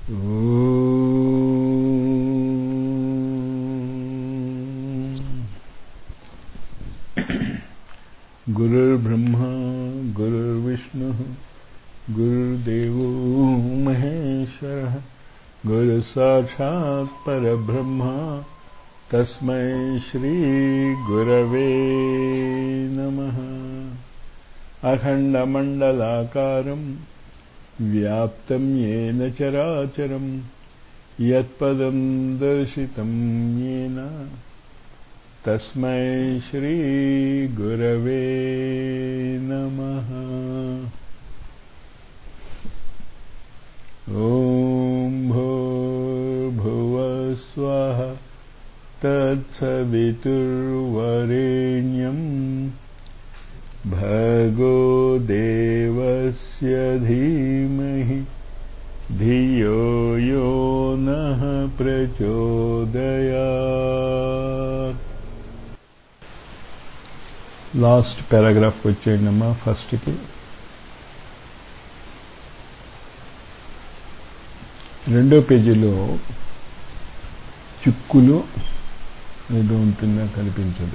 गुरुर्ब्रह्मा गुरुर्विष्णुः गुरुर्देवो महेश्वरः गुरुसाक्षात् परब्रह्म तस्मै श्रीगुरवे नमः अखण्डमण्डलाकारम् व्याप्तं येन चराचरं यत्पदं दर्शितं येन तस्मै श्रीगुरवे नमः ॐ भूर्भुवस्वः तत्सवितुर्वरेण्यम् भगो देवस्य धीमहि धियो यो नः प्रचोदयात् లాస్ట్ పారాగ్రాఫ్ వచ్చేయండి అమ్మా ఫస్ట్కి రెండో పేజీలో చిక్కులు ఏదో ఉంటుందా కనిపించదు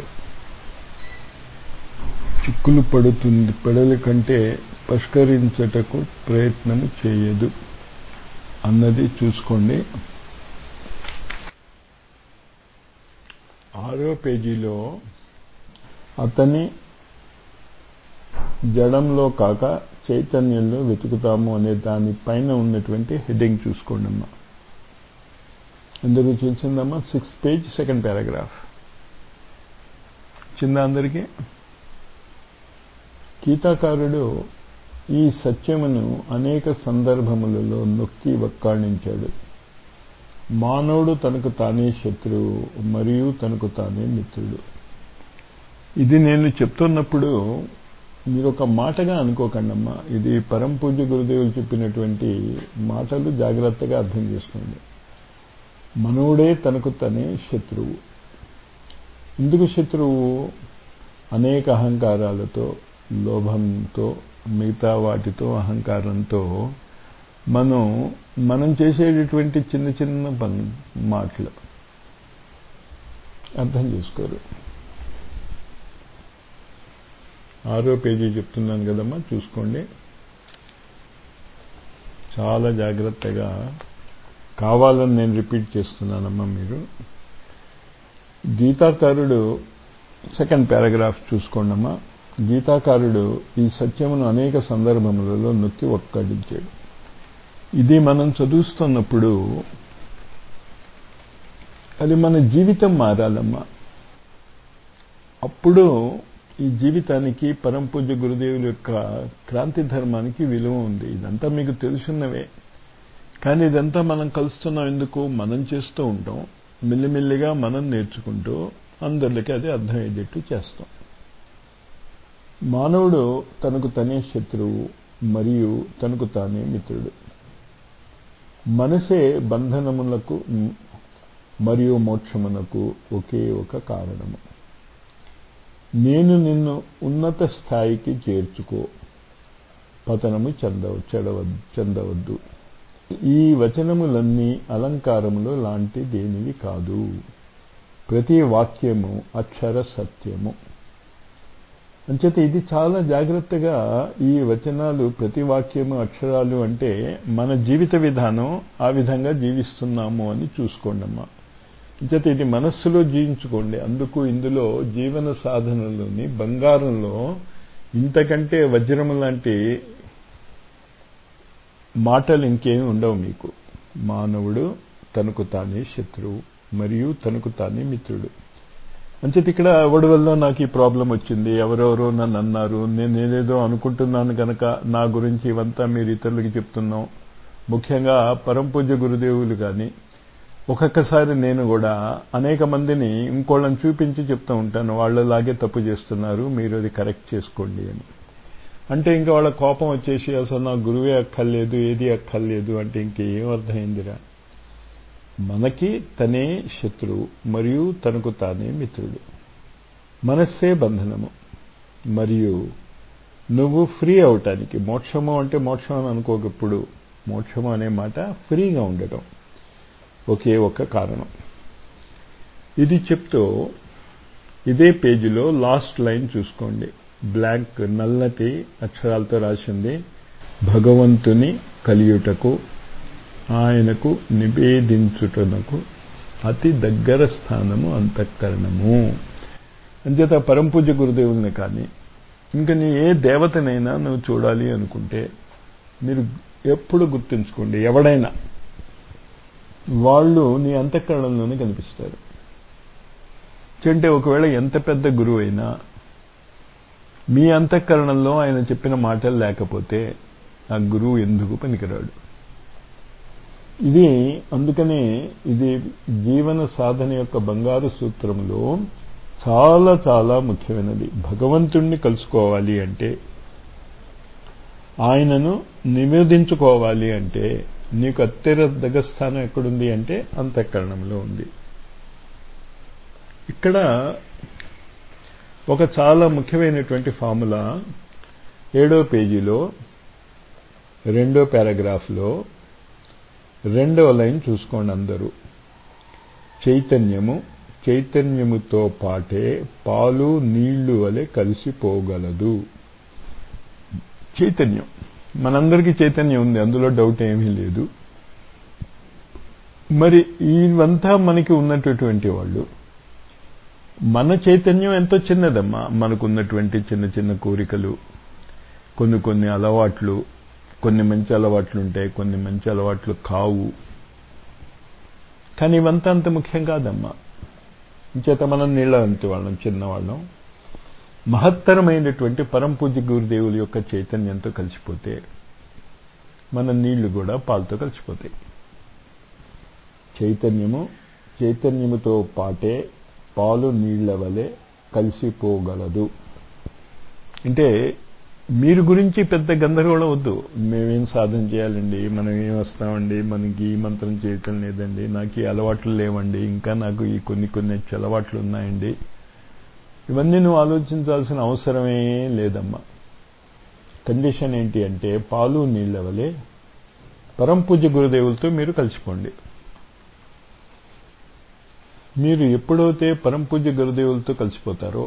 చిక్కులు పడుతుంది పడల కంటే పరిష్కరించటకు ప్రయత్నము చేయదు అన్నది చూసుకోండి ఆరో పేజీలో అతని జడంలో కాక చైతన్యంలో వెతుకుతాము అనే దాని పైన ఉన్నటువంటి హెడ్డింగ్ చూసుకోండి అమ్మా ఎందుకు చూసిందమ్మా సిక్స్త్ పేజ్ సెకండ్ పారాగ్రాఫ్ చిందా అందరికీ గీతాకారుడు ఈ సత్యమును అనేక సందర్భములలో నొక్కి వక్కాణించాడు మానవుడు తనకు తానే శత్రువు మరియు తనకు తానే మిత్రుడు ఇది నేను చెప్తున్నప్పుడు మీరు ఒక మాటగా అనుకోకండమ్మా ఇది పరం పూజ్య గురుదేవులు చెప్పినటువంటి మాటలు జాగ్రత్తగా అర్థం చేసుకోండి మనవుడే తనకు తనే శత్రువు ఎందుకు శత్రువు అనేక అహంకారాలతో లోభంతో మిగతా వాటితో అహంకారంతో మనం మనం చేసేటటువంటి చిన్న చిన్న పని మాటలు అర్థం చేసుకోరు ఆరో పేజీ చెప్తున్నాను కదమ్మా చూసుకోండి చాలా జాగ్రత్తగా కావాలని నేను రిపీట్ చేస్తున్నానమ్మా మీరు గీతాకారుడు సెకండ్ పారాగ్రాఫ్ చూసుకోండమ్మా గీతాకారుడు ఈ సత్యమును అనేక సందర్భములలో నొక్కి ఒక్కడించాడు ఇది మనం చదువుతున్నప్పుడు అది మన జీవితం మారాలమ్మా అప్పుడు ఈ జీవితానికి పరంపూజ్య గురుదేవుల యొక్క క్రాంతి ధర్మానికి విలువ ఉంది ఇదంతా మీకు తెలుసున్నవే కానీ ఇదంతా మనం కలుస్తున్నాం ఎందుకు మనం చేస్తూ ఉంటాం మెల్లిమెల్లిగా మనం నేర్చుకుంటూ అందరికీ అది అర్థమయ్యేటట్టు చేస్తాం మానవుడు తనకు తనే శత్రువు మరియు తనకు తానే మిత్రుడు మనసే బంధనములకు మరియు మోక్షమునకు ఒకే ఒక కారణము నేను నిన్ను ఉన్నత స్థాయికి చేర్చుకో పతనము చెందవ చెడవద్దు చెందవద్దు ఈ వచనములన్నీ అలంకారములు లాంటి దేనివి కాదు ప్రతి వాక్యము అక్షర సత్యము అంచేత ఇది చాలా జాగ్రత్తగా ఈ వచనాలు ప్రతి వాక్యము అక్షరాలు అంటే మన జీవిత విధానం ఆ విధంగా జీవిస్తున్నాము అని చూసుకోండి అమ్మా అంచేత ఇది మనస్సులో జీవించుకోండి అందుకు ఇందులో జీవన సాధనలోని బంగారంలో ఇంతకంటే వజ్రము లాంటి మాటలు ఇంకేమి ఉండవు మీకు మానవుడు తనకు తానే శత్రువు మరియు తనకు తానే మిత్రుడు అంచేత ఇక్కడ ఎవడి వల్ల నాకు ఈ ప్రాబ్లం వచ్చింది ఎవరెవరో నన్ను అన్నారు నేను నేనేదో అనుకుంటున్నాను కనుక నా గురించి ఇవంతా మీరు ఇతరులకి చెప్తున్నాం ముఖ్యంగా పరంపూజ్య గురుదేవులు కానీ ఒక్కొక్కసారి నేను కూడా అనేక మందిని ఇంకోళ్ళని చూపించి చెప్తూ ఉంటాను వాళ్ళలాగే తప్పు చేస్తున్నారు మీరు అది కరెక్ట్ చేసుకోండి అని అంటే ఇంకా వాళ్ళ కోపం వచ్చేసి అసలు నా గురువే అక్కర్లేదు ఏది అక్కర్లేదు అంటే ఇంకేం అర్థమైందిరా మనకి తనే శత్రువు మరియు తనకు తానే మిత్రుడు మనస్సే బంధనము మరియు నువ్వు ఫ్రీ అవటానికి మోక్షము అంటే మోక్షం అని అనుకోకప్పుడు మోక్షము అనే మాట ఫ్రీగా ఉండటం ఒకే ఒక్క కారణం ఇది చెప్తూ ఇదే పేజీలో లాస్ట్ లైన్ చూసుకోండి బ్లాంక్ నల్లటి అక్షరాలతో రాసింది భగవంతుని కలియుటకు ఆయనకు నివేదించుటనకు అతి దగ్గర స్థానము అంతఃకరణము అంచేత పరంపూజ్య గురుదేవుల్ని కానీ ఇంకా నీ ఏ దేవతనైనా నువ్వు చూడాలి అనుకుంటే మీరు ఎప్పుడు గుర్తుంచుకోండి ఎవడైనా వాళ్ళు నీ అంతఃకరణలోనే కనిపిస్తారు అంటే ఒకవేళ ఎంత పెద్ద గురువు అయినా మీ అంతఃకరణంలో ఆయన చెప్పిన మాటలు లేకపోతే ఆ గురువు ఎందుకు పనికిరాడు ఇది అందుకనే ఇది జీవన సాధన యొక్క బంగారు సూత్రంలో చాలా చాలా ముఖ్యమైనది భగవంతుణ్ణి కలుసుకోవాలి అంటే ఆయనను నివేదించుకోవాలి అంటే నీకు అత్యధిక స్థానం ఎక్కడుంది అంటే అంతఃకరణంలో ఉంది ఇక్కడ ఒక చాలా ముఖ్యమైనటువంటి ఫార్ములా ఏడో పేజీలో రెండో పారాగ్రాఫ్లో రెండవ లైన్ చూసుకోండి అందరూ చైతన్యము చైతన్యముతో పాటే పాలు నీళ్లు వలె కలిసిపోగలదు చైతన్యం మనందరికీ చైతన్యం ఉంది అందులో డౌట్ ఏమీ లేదు మరి ఇవంతా మనకి ఉన్నటువంటి వాళ్ళు మన చైతన్యం ఎంతో చిన్నదమ్మా మనకున్నటువంటి చిన్న చిన్న కోరికలు కొన్ని కొన్ని అలవాట్లు కొన్ని మంచి అలవాట్లు ఉంటాయి కొన్ని మంచి అలవాట్లు కావు కానీ ఇవంతా అంత ముఖ్యం కాదమ్మా చేత మనం నీళ్ళ వంటి వాళ్ళం చిన్నవాళ్ళం మహత్తరమైనటువంటి పరంపూజ్య గురుదేవుల యొక్క చైతన్యంతో కలిసిపోతే మన నీళ్లు కూడా పాలతో కలిసిపోతాయి చైతన్యము చైతన్యముతో పాటే పాలు నీళ్ల వలె కలిసిపోగలదు అంటే మీరు గురించి పెద్ద గందరగోళం వద్దు మేమేం సాధన చేయాలండి మనం ఏం వస్తామండి మనకి ఈ మంత్రం చేయటం లేదండి నాకు ఈ అలవాట్లు లేవండి ఇంకా నాకు ఈ కొన్ని కొన్ని అలవాట్లు ఉన్నాయండి ఇవన్నీ నువ్వు ఆలోచించాల్సిన అవసరమే లేదమ్మా కండిషన్ ఏంటి అంటే పాలు నీళ్ల వలె పరంపూజ్య గురుదేవులతో మీరు కలిసిపోండి మీరు ఎప్పుడైతే పరంపూజ్య గురుదేవులతో కలిసిపోతారో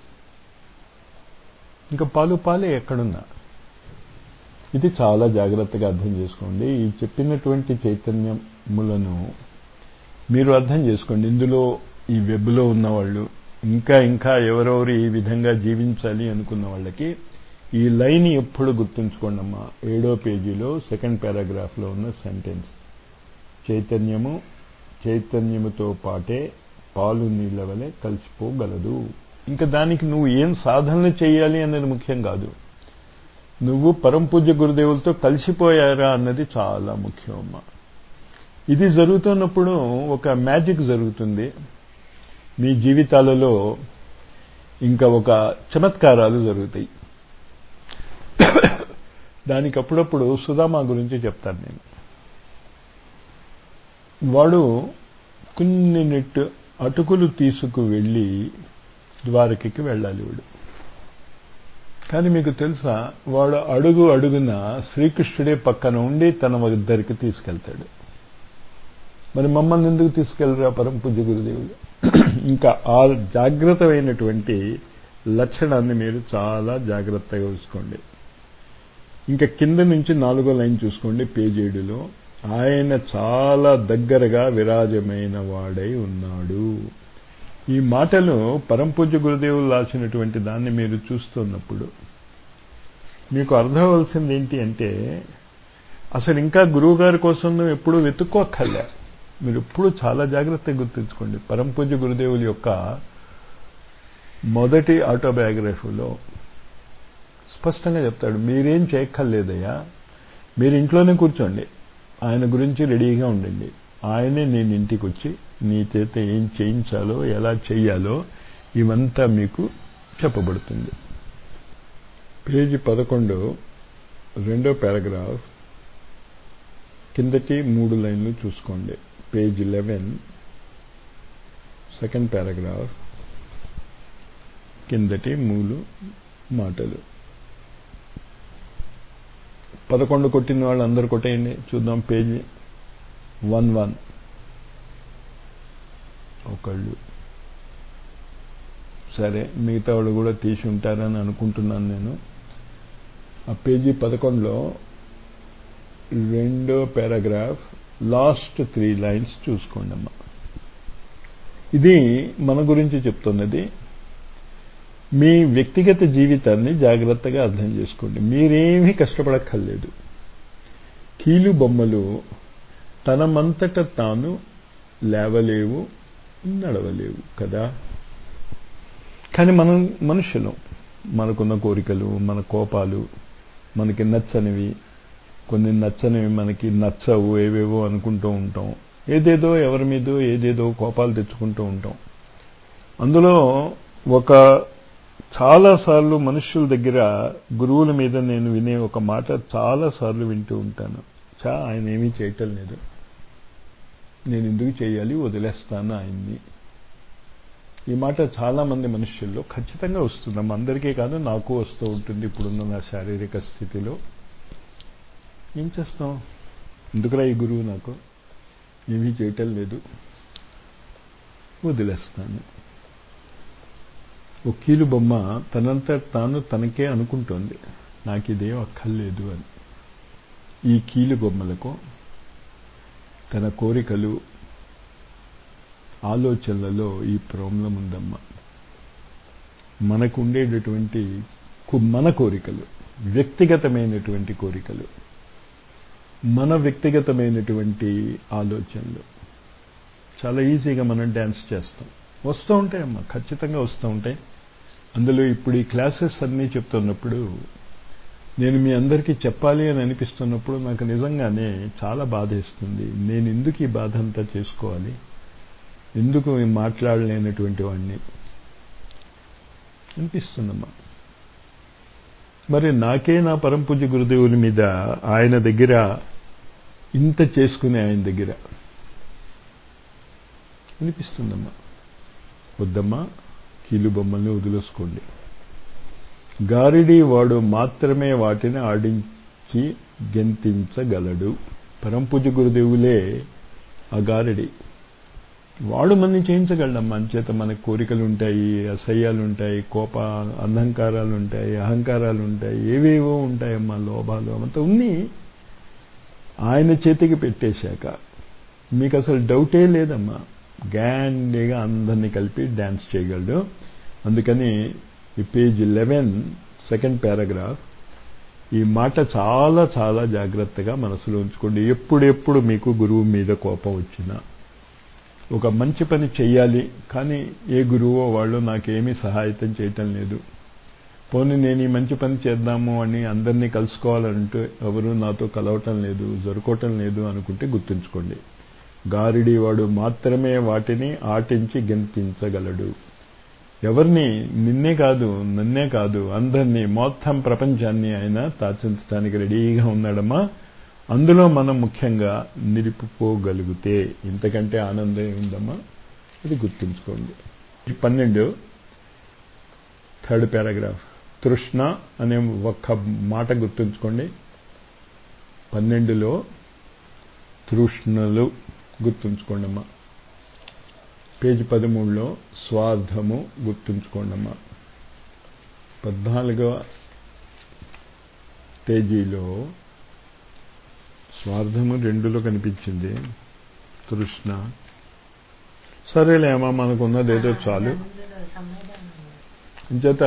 ఇంకా పాలు పాలే ఎక్కడున్నా ఇది చాలా జాగ్రత్తగా అర్థం చేసుకోండి ఈ చెప్పినటువంటి చైతన్యములను మీరు అర్థం చేసుకోండి ఇందులో ఈ వెబ్లో ఉన్నవాళ్ళు ఇంకా ఇంకా ఎవరెవరు ఈ విధంగా జీవించాలి అనుకున్న వాళ్ళకి ఈ లైన్ ఎప్పుడు గుర్తుంచుకోండి అమ్మా ఏడో పేజీలో సెకండ్ పారాగ్రాఫ్లో ఉన్న సెంటెన్స్ చైతన్యము చైతన్యముతో పాటే పాలు నీళ్ల వలె కలిసిపోగలదు ఇంకా దానికి నువ్వు ఏం సాధనలు చేయాలి అన్నది ముఖ్యం కాదు నువ్వు పరంపూజ్య గురుదేవులతో కలిసిపోయారా అన్నది చాలా ముఖ్యం అమ్మా ఇది జరుగుతున్నప్పుడు ఒక మ్యాజిక్ జరుగుతుంది మీ జీవితాలలో ఇంకా ఒక చమత్కారాలు జరుగుతాయి దానికి అప్పుడప్పుడు సుధామా గురించి చెప్తాను నేను వాడు కొన్ని నెట్ అటుకులు తీసుకు వెళ్ళి ద్వారకకి వెళ్ళాలి వాడు కానీ మీకు తెలుసా వాడు అడుగు అడుగున శ్రీకృష్ణుడే పక్కన ఉండి తన ఇద్దరికి తీసుకెళ్తాడు మరి మమ్మల్ని ఎందుకు తీసుకెళ్లరా పరం పూజ్య గురుదేవులు ఇంకా ఆ జాగ్రత్తమైనటువంటి లక్షణాన్ని మీరు చాలా జాగ్రత్తగా చూసుకోండి ఇంకా కింద నుంచి నాలుగో లైన్ చూసుకోండి పేజ్ ఏడులో ఆయన చాలా దగ్గరగా విరాజమైన వాడై ఉన్నాడు ఈ మాటలు పరంపూజ్య గురుదేవులు రాసినటువంటి దాన్ని మీరు చూస్తున్నప్పుడు మీకు అర్థం అవ్వాల్సింది ఏంటి అంటే అసలు ఇంకా గురువు గారి కోసం నువ్వు ఎప్పుడూ వెతుక్కోక్కర్లే మీరు ఎప్పుడు చాలా జాగ్రత్తగా గుర్తుంచుకోండి పరంపూజ్య గురుదేవుల యొక్క మొదటి ఆటోబయోగ్రఫీలో స్పష్టంగా చెప్తాడు మీరేం చేయక్కర్లేదయ్యా మీరు ఇంట్లోనే కూర్చోండి ఆయన గురించి రెడీగా ఉండండి ఆయనే నేను ఇంటికి వచ్చి నీ చేత ఏం చేయించాలో ఎలా చెయ్యాలో ఇవంతా మీకు చెప్పబడుతుంది పేజీ పదకొండు రెండో పారాగ్రాఫ్ కిందటి మూడు లైన్లు చూసుకోండి పేజ్ లెవెన్ సెకండ్ పారాగ్రాఫ్ కిందటి మూడు మాటలు పదకొండు కొట్టిన వాళ్ళు అందరు కొట్టేయండి చూద్దాం పేజీ వన్ వన్ ఒకళ్ళు సరే మిగతా వాళ్ళు కూడా తీసి ఉంటారని అనుకుంటున్నాను నేను ఆ పేజీ పదకొండులో రెండో పారాగ్రాఫ్ లాస్ట్ త్రీ లైన్స్ చూసుకోండి అమ్మా ఇది మన గురించి చెప్తున్నది మీ వ్యక్తిగత జీవితాన్ని జాగ్రత్తగా అర్థం చేసుకోండి మీరేమీ కష్టపడక్కర్లేదు కీలు బొమ్మలు తనమంతట తాను లేవలేవు నడవలేవు కదా కానీ మనం మనుషులం మనకున్న కోరికలు మన కోపాలు మనకి నచ్చనివి కొన్ని నచ్చనివి మనకి నచ్చవు ఏవేవో అనుకుంటూ ఉంటాం ఏదేదో ఎవరి మీదో ఏదేదో కోపాలు తెచ్చుకుంటూ ఉంటాం అందులో ఒక చాలాసార్లు మనుషుల దగ్గర గురువుల మీద నేను వినే ఒక మాట చాలాసార్లు వింటూ ఉంటాను చా ఆయన ఏమీ చేయటం లేదు నేను ఎందుకు చేయాలి వదిలేస్తాను ఆయన్ని ఈ మాట చాలా మంది మనుషుల్లో ఖచ్చితంగా వస్తుందమ్మా అందరికీ కాదు నాకు వస్తూ ఉంటుంది ఇప్పుడున్న నా శారీరక స్థితిలో ఏం చేస్తాం ఎందుకురా ఈ గురువు నాకు ఏమీ చేయటం లేదు వదిలేస్తాను ఓ కీలు బొమ్మ తనంతా తాను తనకే అనుకుంటోంది నాకు ఇదేం అక్కర్లేదు అని ఈ కీలు బొమ్మలకు తన కోరికలు ఆలోచనలలో ఈ ప్రాబ్లం ఉందమ్మా మనకు ఉండేటటువంటి మన కోరికలు వ్యక్తిగతమైనటువంటి కోరికలు మన వ్యక్తిగతమైనటువంటి ఆలోచనలు చాలా ఈజీగా మనం డ్యాన్స్ చేస్తాం వస్తూ ఉంటాయమ్మా ఖచ్చితంగా వస్తూ ఉంటాయి అందులో ఇప్పుడు ఈ క్లాసెస్ అన్నీ చెప్తున్నప్పుడు నేను మీ అందరికీ చెప్పాలి అని అనిపిస్తున్నప్పుడు నాకు నిజంగానే చాలా బాధేస్తుంది నేను ఎందుకు ఈ బాధ అంతా చేసుకోవాలి ఎందుకు మాట్లాడలేనటువంటి వాడిని అనిపిస్తుందమ్మా మరి నాకే నా పరంపూజ గురుదేవుల మీద ఆయన దగ్గర ఇంత చేసుకునే ఆయన దగ్గర అనిపిస్తుందమ్మా వద్దమ్మా కీలు బొమ్మల్ని వదిలేసుకోండి గారిడి వాడు మాత్రమే వాటిని ఆడించి గెంతించగలడు పరంపూజ గురుదేవులే ఆ గారడి వాడు మనని చేయించగలడమ్మా అంచేత మనకు కోరికలు ఉంటాయి అసహ్యాలు ఉంటాయి కోప అహంకారాలు ఉంటాయి అహంకారాలు ఉంటాయి ఏవేవో ఉంటాయమ్మా లోభాలు అంతా ఉన్ని ఆయన చేతికి పెట్టేశాక మీకు అసలు డౌటే లేదమ్మా గ్యాండీగా అందరినీ కలిపి డ్యాన్స్ చేయగలడు అందుకని ఈ పేజ్ లెవెన్ సెకండ్ పారాగ్రాఫ్ ఈ మాట చాలా చాలా జాగ్రత్తగా మనసులో ఉంచుకోండి ఎప్పుడెప్పుడు మీకు గురువు మీద కోపం వచ్చినా ఒక మంచి పని చెయ్యాలి కానీ ఏ గురువో వాళ్ళు నాకేమీ సహాయతం చేయటం లేదు పోనీ నేను ఈ మంచి పని చేద్దాము అని అందరినీ కలుసుకోవాలంటే ఎవరు నాతో కలవటం లేదు జరుకోవటం లేదు అనుకుంటే గుర్తుంచుకోండి గారిడి వాడు మాత్రమే వాటిని ఆటించి గెంతించగలడు ఎవరిని నిన్నే కాదు నన్నే కాదు అందరినీ మొత్తం ప్రపంచాన్ని ఆయన తాచించడానికి రెడీగా ఉన్నాడమ్మా అందులో మనం ముఖ్యంగా నిలుపుకోగలిగితే ఇంతకంటే ఆనందం ఉందమ్మా అది గుర్తుంచుకోండి పన్నెండు థర్డ్ పారాగ్రాఫ్ తృష్ణ అనే ఒక్క మాట గుర్తుంచుకోండి పన్నెండులో తృష్ణలు గుర్తుంచుకోండి అమ్మా పేజీ పదమూడులో స్వార్థము గుర్తుంచుకోండమ్మా పద్నాలుగవ పేజీలో స్వార్థము రెండులో కనిపించింది తృష్ణ సరేలేమా మనకున్నదేదో చాలు ఇంచేత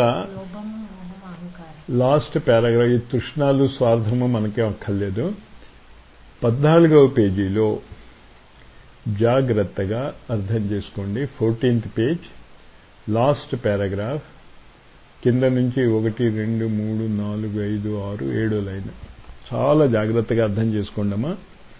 లాస్ట్ పారాగ్రాఫ్ ఈ తృష్ణాలు స్వార్థము మనకే అక్కర్లేదు పద్నాలుగవ పేజీలో జాగ్రత్తగా అర్థం చేసుకోండి ఫోర్టీన్త్ పేజ్ లాస్ట్ పారాగ్రాఫ్ కింద నుంచి ఒకటి రెండు మూడు నాలుగు ఐదు ఆరు ఏడో లైన్ చాలా జాగ్రత్తగా అర్థం చేసుకోండమ్మా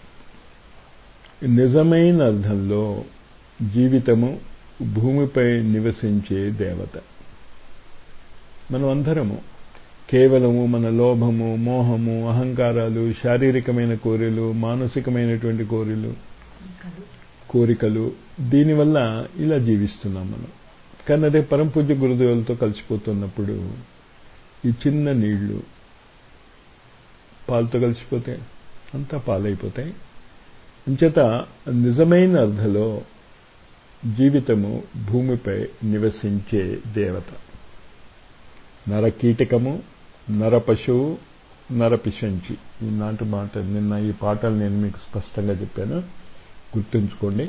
నిజమైన అర్థంలో జీవితము భూమిపై నివసించే దేవత మనం అందరము కేవలము మన లోభము మోహము అహంకారాలు శారీరకమైన కోరికలు మానసికమైనటువంటి కోరికలు కోరికలు దీనివల్ల ఇలా జీవిస్తున్నాం మనం కానీ అదే పరంపూజ్య గురుదేవులతో కలిసిపోతున్నప్పుడు ఈ చిన్న నీళ్లు పాలతో కలిసిపోతే అంతా పాలైపోతాయి అంచేత నిజమైన అర్థలో జీవితము భూమిపై నివసించే దేవత నర కీటకము నర పశువు నర పిశంచి ఈనాటి మాట నిన్న ఈ పాటలు నేను మీకు స్పష్టంగా చెప్పాను గుర్తుంచుకోండి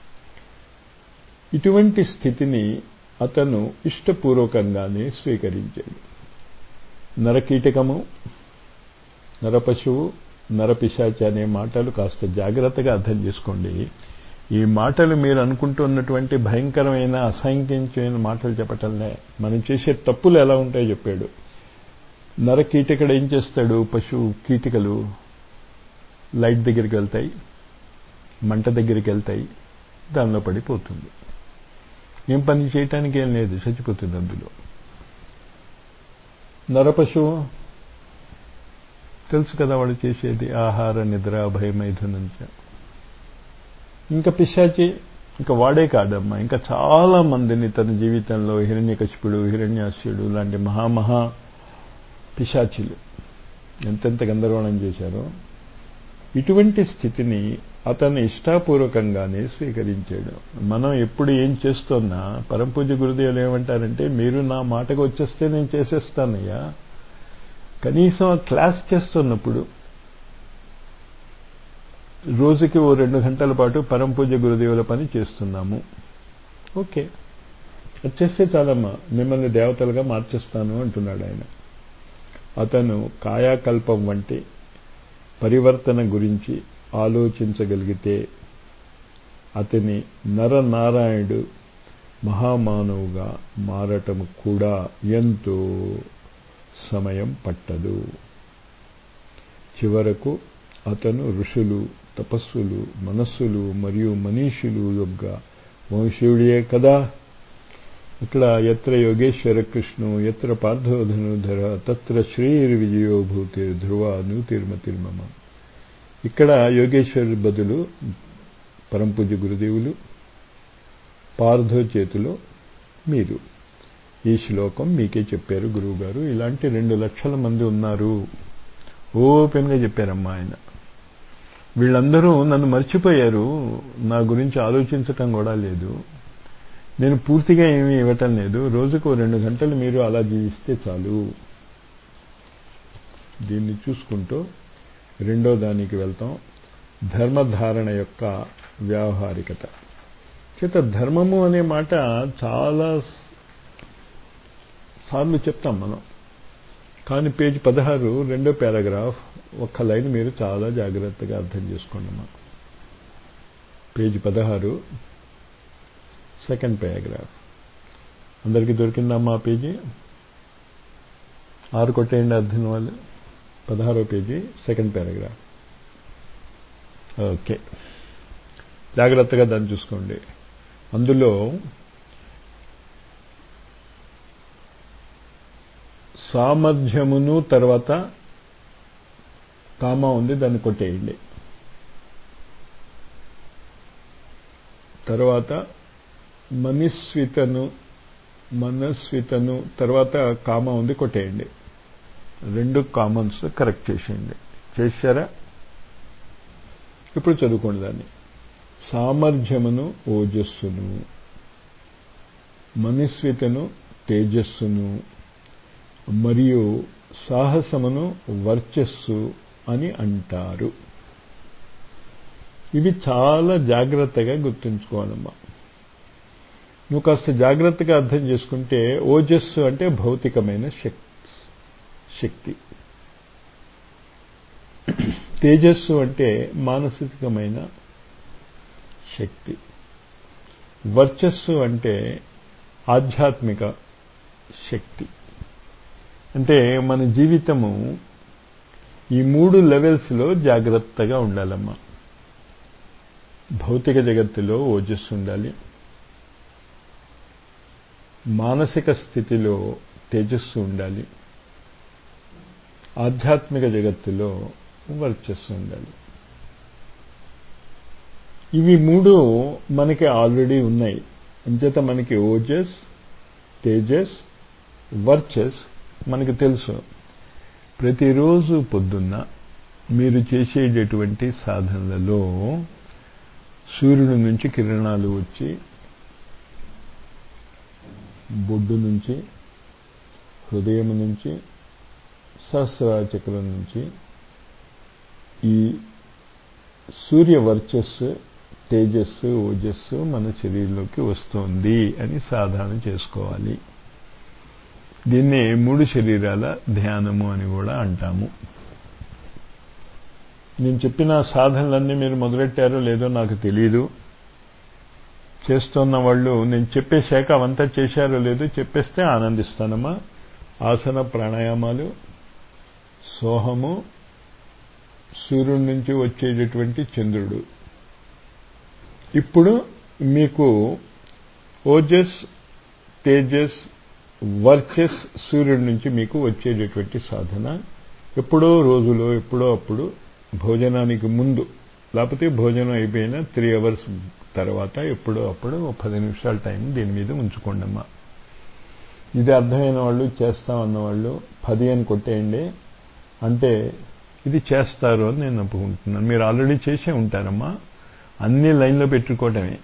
ఇటువంటి స్థితిని అతను ఇష్టపూర్వకంగానే స్వీకరించాడు నరకీటకము నరపశువు నరపిశాచి అనే మాటలు కాస్త జాగ్రత్తగా అర్థం చేసుకోండి ఈ మాటలు మీరు అనుకుంటున్నటువంటి భయంకరమైన అసంఖ్యించమైన మాటలు చెప్పటంలే మనం చేసే తప్పులు ఎలా ఉంటాయో చెప్పాడు నర కీటకుడు ఏం చేస్తాడు పశువు కీటికలు లైట్ దగ్గరికి వెళ్తాయి మంట దగ్గరికి వెళ్తాయి దానిలో పడిపోతుంది ఏం పని చేయటానికి ఏం లేదు చచ్చిపోతుంది అందులో నరపశువు తెలుసు కదా వాళ్ళు చేసేది ఆహార నిద్ర భయమైథునంచ ఇంకా పిశాచి ఇంకా వాడే కాదమ్మా ఇంకా చాలా మందిని తన జీవితంలో హిరణ్యకశిపుడు హిరణ్యాస్యుడు లాంటి మహామహా పిశాచులు ఎంతెంత గందరగోళం చేశారో ఇటువంటి స్థితిని అతను ఇష్టాపూర్వకంగానే స్వీకరించాడు మనం ఎప్పుడు ఏం చేస్తున్నా పరంపూజ గురుదేవులు ఏమంటారంటే మీరు నా మాటకు వచ్చేస్తే నేను చేసేస్తానయ్యా కనీసం ఆ క్లాస్ చేస్తున్నప్పుడు రోజుకి ఓ రెండు గంటల పాటు పరంపూజ గురుదేవుల పని చేస్తున్నాము ఓకే వచ్చేస్తే చాలమ్మా మిమ్మల్ని దేవతలుగా మార్చేస్తాను అంటున్నాడు ఆయన అతను కాయాకల్పం వంటి పరివర్తన గురించి ఆలోచించగలిగితే అతని నరనారాయణుడు మహామానవుగా మారటం కూడా ఎంతో సమయం పట్టదు చివరకు అతను ఋషులు తపస్సులు మనస్సులు మరియు మనీషులు యొక్క వంశీయుడే కదా ఇక్కడ ఎత్ర యోగేశ్వర కృష్ణు ఎత్ర పార్థోధనుధర తత్ర శ్రీర్ విజయో భూతి ధ్రువ నూతిర్మతిర్మమ ఇక్కడ యోగేశ్వరు బదులు పరంపూజ గురుదేవులు పార్థో చేతిలో మీరు ఈ శ్లోకం మీకే చెప్పారు గురువు గారు ఇలాంటి రెండు లక్షల మంది ఉన్నారు ఓపెన్గా చెప్పారమ్మా ఆయన వీళ్ళందరూ నన్ను మర్చిపోయారు నా గురించి ఆలోచించటం కూడా లేదు నేను పూర్తిగా ఏమీ ఇవ్వటం లేదు రోజుకు రెండు గంటలు మీరు అలా జీవిస్తే చాలు దీన్ని చూసుకుంటూ రెండో దానికి వెళ్తాం ధర్మధారణ యొక్క వ్యావహారికత చేత ధర్మము అనే మాట చాలా సార్లు చెప్తాం మనం కానీ పేజ్ పదహారు రెండో పారాగ్రాఫ్ ఒక్క లైన్ మీరు చాలా జాగ్రత్తగా అర్థం చేసుకోండి అమ్మా పేజ్ పదహారు సెకండ్ పారాగ్రాఫ్ అందరికీ దొరికిందమ్మా పేజీ ఆరు కొట్టేయండి అర్థం వాళ్ళు పదహారో పేజీ సెకండ్ పారాగ్రాఫ్ ఓకే జాగ్రత్తగా దాన్ని చూసుకోండి అందులో సామర్థ్యమును తర్వాత కామా ఉంది దాన్ని కొట్టేయండి తర్వాత మనస్వితను మనస్వితను తర్వాత కామా ఉంది కొట్టేయండి రెండు కామన్స్ కరెక్ట్ చేసేయండి చేశారా ఇప్పుడు చదువుకోండి దాన్ని సామర్థ్యమును ఓజస్సును మనస్వితను తేజస్సును మరియు సాహసమును వర్చస్సు అని అంటారు ఇవి చాలా జాగ్రత్తగా గుర్తుంచుకోవాలమ్మా నువ్వు కాస్త జాగ్రత్తగా అర్థం చేసుకుంటే ఓజస్సు అంటే భౌతికమైన శక్తి తేజస్సు అంటే మానసికమైన శక్తి వర్చస్సు అంటే ఆధ్యాత్మిక శక్తి అంటే మన జీవితము ఈ మూడు లెవెల్స్లో జాగ్రత్తగా ఉండాలమ్మా భౌతిక జగత్తులో ఓజస్సు ఉండాలి మానసిక స్థితిలో తేజస్సు ఉండాలి ఆధ్యాత్మిక జగత్తులో వర్చస్సు ఉండాలి ఇవి మూడు మనకి ఆల్రెడీ ఉన్నాయి అంచేత మనకి ఓజస్ తేజస్ వర్చస్ మనకి తెలుసు ప్రతిరోజు పొద్దున్న మీరు చేసేటటువంటి సాధనలలో సూర్యుడి నుంచి కిరణాలు వచ్చి బొడ్డు నుంచి హృదయం నుంచి సహస్రాచక్రం నుంచి ఈ సూర్య వర్చస్సు తేజస్సు ఓజస్సు మన శరీరంలోకి వస్తోంది అని సాధన చేసుకోవాలి దీన్నే మూడు శరీరాల ధ్యానము అని కూడా అంటాము నేను చెప్పిన సాధనలన్నీ మీరు మొదలెట్టారో లేదో నాకు తెలియదు చేస్తున్న వాళ్ళు నేను చెప్పేశాక అవంతా చేశారో లేదో చెప్పేస్తే ఆనందిస్తానమ్మా ఆసన ప్రాణాయామాలు సోహము సూర్యుడి నుంచి వచ్చేటటువంటి చంద్రుడు ఇప్పుడు మీకు ఓజస్ తేజస్ వర్చస్ సూర్యుడి నుంచి మీకు వచ్చేటటువంటి సాధన ఎప్పుడో రోజులో ఎప్పుడో అప్పుడు భోజనానికి ముందు లేకపోతే భోజనం అయిపోయిన త్రీ అవర్స్ తర్వాత ఎప్పుడో అప్పుడు ఒక పది నిమిషాల టైం దీని మీద ఉంచుకోండమ్మా ఇది అర్థమైన వాళ్ళు చేస్తామన్న వాళ్ళు పది అని కొట్టేయండి అంటే ఇది చేస్తారు అని నేను ఒప్పుకుంటున్నాను మీరు ఆల్రెడీ చేసే ఉంటారమ్మా అన్ని లైన్లో పెట్టుకోవటమే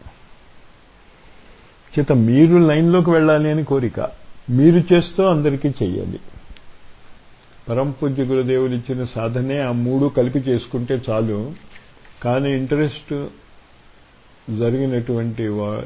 చేత మీరు లైన్లోకి వెళ్ళాలి అని కోరిక మీరు చేస్తూ అందరికీ చెయ్యాలి పరంపూజ్య గురుదేవులు ఇచ్చిన సాధనే ఆ మూడు కలిపి చేసుకుంటే చాలు కానీ ఇంట్రెస్ట్ జరిగినటువంటి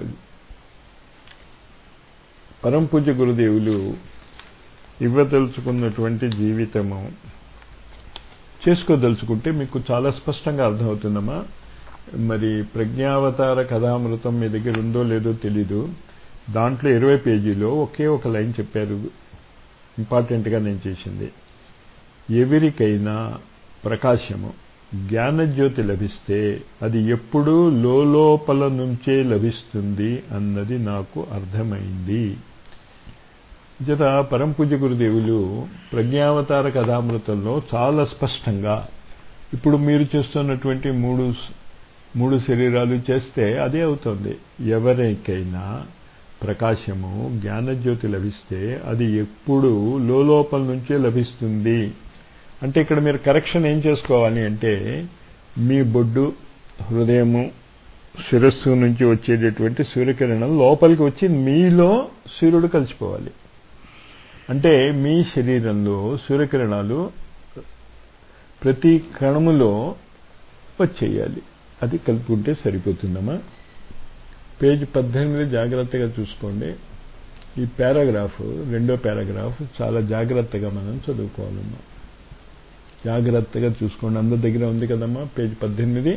పరంపూజ్య గురుదేవులు ఇవ్వదలుచుకున్నటువంటి జీవితము చేసుకోదలుచుకుంటే మీకు చాలా స్పష్టంగా అర్థమవుతుందమ్మా మరి ప్రజ్ఞావతార కథామృతం మీ దగ్గర ఉందో లేదో తెలీదు దాంట్లో ఇరవై పేజీలో ఒకే ఒక లైన్ చెప్పారు ఇంపార్టెంట్గా నేను చేసింది ఎవరికైనా ప్రకాశము జ్ఞానజ్యోతి లభిస్తే అది ఎప్పుడూ లోపల నుంచే లభిస్తుంది అన్నది నాకు అర్థమైంది జత పరంపూజ్య గురుదేవులు ప్రజ్ఞావతార కథామృతంలో చాలా స్పష్టంగా ఇప్పుడు మీరు చేస్తున్నటువంటి మూడు మూడు శరీరాలు చేస్తే అదే అవుతుంది ఎవరికైనా ప్రకాశము జ్ఞానజ్యోతి లభిస్తే అది ఎప్పుడు లోపల నుంచే లభిస్తుంది అంటే ఇక్కడ మీరు కరెక్షన్ ఏం చేసుకోవాలి అంటే మీ బొడ్డు హృదయము శిరస్సు నుంచి వచ్చేటటువంటి సూర్యకిరణం లోపలికి వచ్చి మీలో సూర్యుడు కలిసిపోవాలి అంటే మీ శరీరంలో సూర్యకిరణాలు ప్రతి కణములో వచ్చేయాలి అది కలుపుకుంటే సరిపోతుందమ్మా పేజ్ పద్దెనిమిది జాగ్రత్తగా చూసుకోండి ఈ పారాగ్రాఫ్ రెండో పారాగ్రాఫ్ చాలా జాగ్రత్తగా మనం చదువుకోవాలమ్మా జాగ్రత్తగా చూసుకోండి అందరి దగ్గర ఉంది కదమ్మా పేజ్ పద్దెనిమిది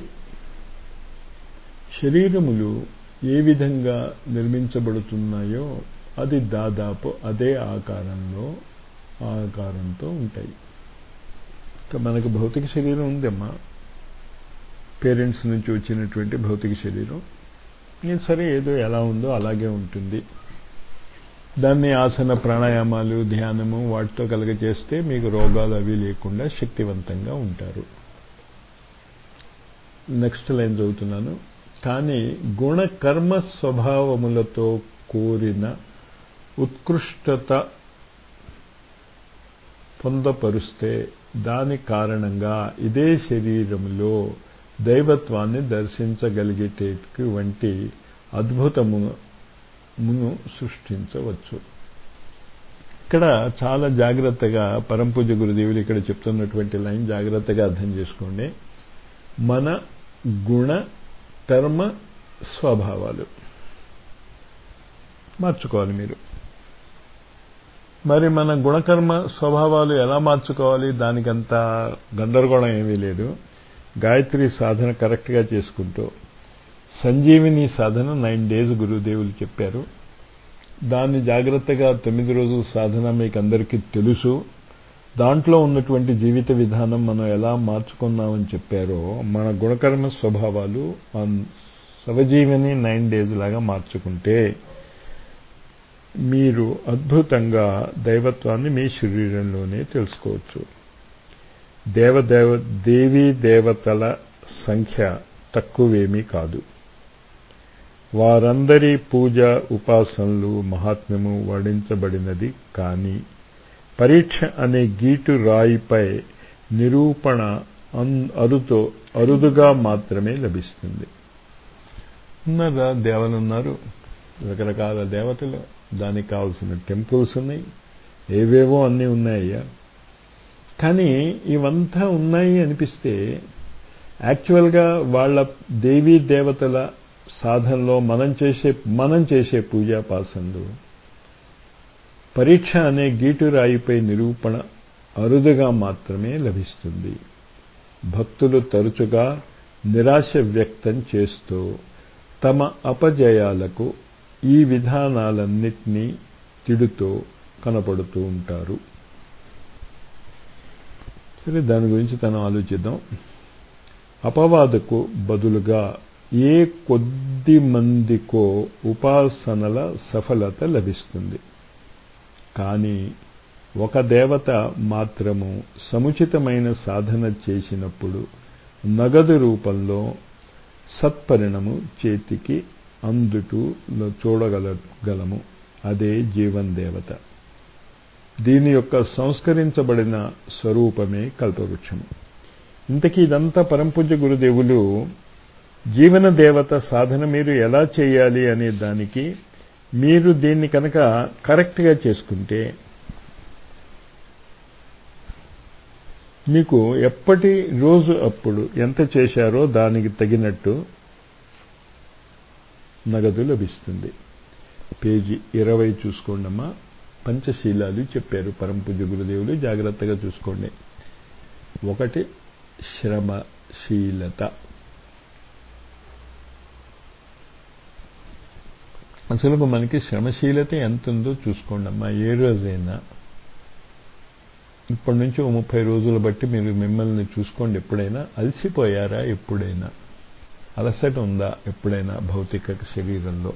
శరీరములు ఏ విధంగా నిర్మించబడుతున్నాయో అది దాదాపు అదే ఆకారంలో ఆకారంతో ఉంటాయి మనకు భౌతిక శరీరం ఉందమ్మా పేరెంట్స్ నుంచి వచ్చినటువంటి భౌతిక శరీరం నేను సరే ఏదో ఎలా ఉందో అలాగే ఉంటుంది దాన్ని ఆసన ప్రాణాయామాలు ధ్యానము వాటితో కలగజేస్తే మీకు రోగాలు అవి లేకుండా శక్తివంతంగా ఉంటారు నెక్స్ట్ లైన్ చదువుతున్నాను కానీ గుణకర్మ స్వభావములతో కోరిన ఉత్కృష్టత పొందపరుస్తే దాని కారణంగా ఇదే శరీరములో దైవత్వాన్ని దర్శించగలిగేటటువంటి అద్భుతమును సృష్టించవచ్చు ఇక్కడ చాలా జాగ్రత్తగా పరంపూజ గురుదేవులు ఇక్కడ చెప్తున్నటువంటి లైన్ జాగ్రత్తగా అర్థం చేసుకోండి మన గుణ కర్మ స్వభావాలు మార్చుకోవాలి మీరు మరి మన గుణకర్మ స్వభావాలు ఎలా మార్చుకోవాలి దానికంత గందరగోళం ఏమీ లేదు గాయత్రి సాధన కరెక్ట్గా చేసుకుంటూ సంజీవిని సాధన నైన్ డేస్ గురుదేవులు చెప్పారు దాన్ని జాగ్రత్తగా తొమ్మిది రోజుల సాధన మీకు అందరికీ తెలుసు దాంట్లో ఉన్నటువంటి జీవిత విధానం మనం ఎలా మార్చుకున్నామని చెప్పారో మన గుణకర్మ స్వభావాలు సవజీవిని నైన్ డేస్ లాగా మార్చుకుంటే మీరు అద్భుతంగా దైవత్వాన్ని మీ శరీరంలోనే తెలుసుకోవచ్చు దేవదేవ దేవీ దేవతల సంఖ్య తక్కువేమీ కాదు వారందరి పూజ ఉపాసనలు మహాత్మ్యము వర్ణించబడినది కానీ పరీక్ష అనే గీటు రాయిపై నిరూపణ అరుతో అరుదుగా మాత్రమే లభిస్తుంది ఉన్నారా దేవతలు ఉన్నారు రకరకాల దేవతలు దానికి కావాల్సిన టెంపుల్స్ ఉన్నాయి ఏవేవో అన్నీ ఉన్నాయ్యా కానీ ఇవంతా ఉన్నాయి అనిపిస్తే యాక్చువల్గా వాళ్ళ దేవీ దేవతల సాధనలో మనం చేసే మనం చేసే పూజాపాసనలు పరీక్ష అనే గీటురాయిపై నిరూపణ అరుదుగా మాత్రమే లభిస్తుంది భక్తులు తరచుగా నిరాశ వ్యక్తం చేస్తూ తమ అపజయాలకు ఈ విధానాలన్నిటినీ తిడుతూ కనపడుతూ ఉంటారు సరే దాని గురించి తను ఆలోచిద్దాం అపవాదకు బదులుగా ఏ కొద్ది మందికో ఉపాసనల సఫలత లభిస్తుంది కానీ ఒక దేవత మాత్రము సముచితమైన సాధన చేసినప్పుడు నగదు రూపంలో సత్పరిణము చేతికి అందుటూ చూడగలగలము అదే జీవన్ దేవత దీని యొక్క సంస్కరించబడిన స్వరూపమే కల్పవృక్షము ఇంతకీ ఇదంతా పరంపూజ్య గురుదేవులు జీవన దేవత సాధన మీరు ఎలా చేయాలి అనే దానికి మీరు దీన్ని కనుక కరెక్ట్గా చేసుకుంటే మీకు ఎప్పటి రోజు అప్పుడు ఎంత చేశారో దానికి తగినట్టు నగదు లభిస్తుంది పేజీ ఇరవై చూసుకోండమ్మా పంచశీలాలు చెప్పారు పరంపూజ్య గురుదేవులు జాగ్రత్తగా చూసుకోండి ఒకటి శ్రమశీలత అసలు మనకి శ్రమశీలత ఎంత ఉందో చూసుకోండమ్మా ఏ రోజైనా ఇప్పటి నుంచి ఓ ముప్పై రోజులు బట్టి మీరు మిమ్మల్ని చూసుకోండి ఎప్పుడైనా అలసిపోయారా ఎప్పుడైనా అలసట ఉందా ఎప్పుడైనా భౌతిక శరీరంలో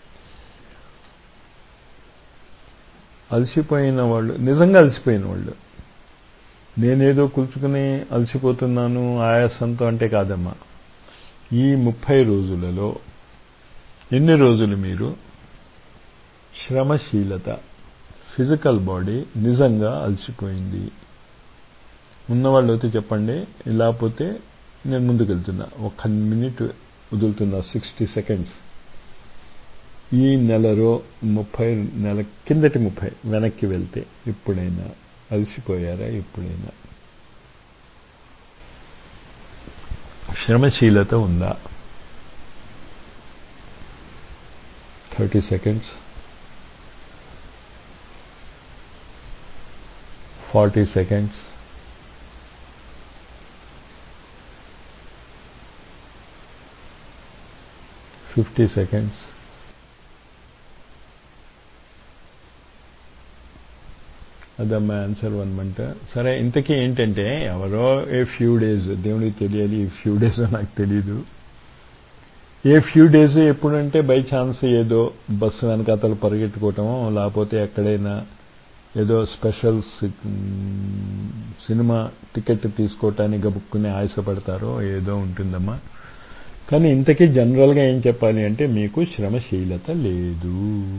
అలసిపోయిన వాళ్ళు నిజంగా అలసిపోయిన వాళ్ళు నేనేదో కూల్చుకుని అలసిపోతున్నాను ఆయాసంతో అంటే కాదమ్మా ఈ ముప్పై రోజులలో ఎన్ని రోజులు మీరు శ్రమశీలత ఫిజికల్ బాడీ నిజంగా అలసిపోయింది ఉన్నవాళ్ళు అయితే చెప్పండి లేకపోతే నేను ముందుకు వెళ్తున్నా ఒక్క మినిట్ వదులుతున్నా సిక్స్టీ సెకండ్స్ ఈ నెలలో ముప్పై నెల కిందటి ముప్పై వెనక్కి వెళ్తే ఎప్పుడైనా అలసిపోయారా ఎప్పుడైనా శ్రమశీలత ఉందా thirty seconds forty seconds fifty seconds అదమ్మా ఆన్సర్ వన్మంట సరే ఇంతకీ ఏంటంటే ఎవరో ఏ ఫ్యూ డేస్ దేవుడికి తెలియాలి ఈ ఫ్యూ డేస్ నాకు తెలీదు ఏ ఫ్యూ డేస్ ఎప్పుడంటే బై ఛాన్స్ ఏదో బస్సు వెనకాతలు పరిగెట్టుకోవటమో లేకపోతే ఎక్కడైనా ఏదో స్పెషల్ సినిమా టికెట్ తీసుకోవటానికి గబుక్కుని ఆశపడతారో ఏదో ఉంటుందమ్మా కానీ ఇంతకీ జనరల్గా ఏం చెప్పాలి అంటే మీకు శ్రమశీలత లేదు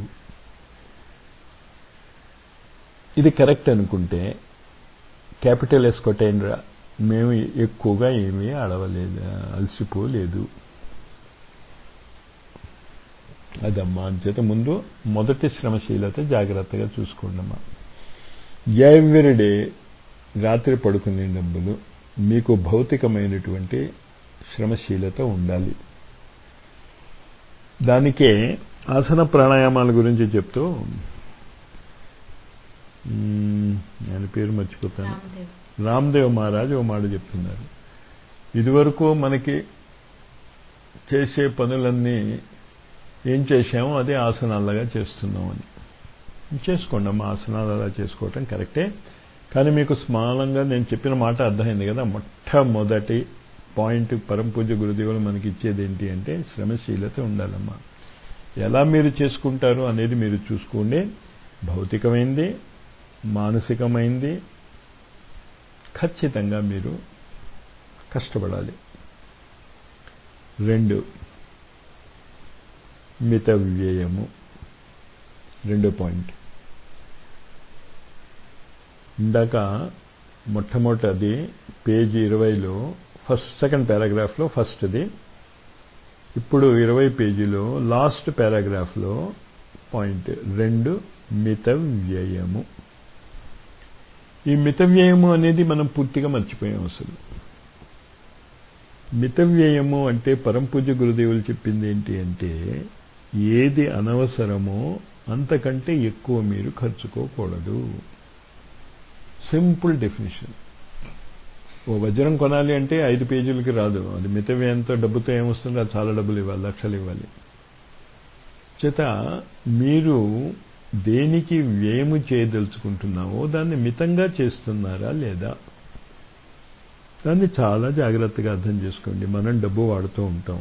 ఇది కరెక్ట్ అనుకుంటే క్యాపిటల్ ఎస్ కొట్టేయండిరా మేము ఎక్కువగా ఏమీ అడవలేదు అలసిపోలేదు అదమ్మా అంచేత ముందు మొదటి శ్రమశీలత జాగ్రత్తగా చూసుకోండమ్మా ఎవ్రీడే రాత్రి పడుకునే డబ్బులు మీకు భౌతికమైనటువంటి శ్రమశీలత ఉండాలి దానికే ఆసన ప్రాణాయామాల గురించి చెప్తూ ఆయన పేరు మర్చిపోతాను రామ్దేవ్ మహారాజ్ ఓ మాట చెప్తున్నారు ఇదివరకు మనకి చేసే పనులన్నీ ఏం చేశామో అదే ఆసనాలుగా చేస్తున్నామని చేసుకోండి అమ్మ ఆసనాలు అలా చేసుకోవటం కరెక్టే కానీ మీకు స్మాలంగా నేను చెప్పిన మాట అర్థమైంది కదా మొట్టమొదటి పాయింట్ పరంపూజ గురుదేవులు మనకి ఇచ్చేది ఏంటి అంటే శ్రమశీలత ఉండాలమ్మా ఎలా మీరు చేసుకుంటారు అనేది మీరు చూసుకోండి భౌతికమైంది మానసికమైంది ఖచ్చితంగా మీరు కష్టపడాలి రెండు మిత వ్యయము రెండో పాయింట్ ఇందాక మొట్టమొదటిది పేజీ ఇరవైలో ఫస్ట్ సెకండ్ పారాగ్రాఫ్లో ఫస్ట్ది ఇప్పుడు ఇరవై పేజీలో లాస్ట్ పారాగ్రాఫ్లో పాయింట్ రెండు మిత వ్యయము ఈ మిత వ్యయము అనేది మనం పూర్తిగా మర్చిపోయాం అసలు మిత వ్యయము అంటే పరంపూజ గురుదేవులు చెప్పింది ఏంటి అంటే ఏది అనవసరమో అంతకంటే ఎక్కువ మీరు ఖర్చుకోకూడదు సింపుల్ డెఫినేషన్ ఓ వజ్రం కొనాలి అంటే ఐదు పేజీలకి రాదు అది మిత వ్యయంతో డబ్బుతో ఏమొస్తుందో అది చాలా డబ్బులు ఇవ్వాలి లక్షలు ఇవ్వాలి చేత మీరు దేనికి వ్యయము చేయదలుచుకుంటున్నావో దాన్ని మితంగా చేస్తున్నారా లేదా దాన్ని చాలా జాగ్రత్తగా అర్థం చేసుకోండి మనం డబ్బు వాడుతూ ఉంటాం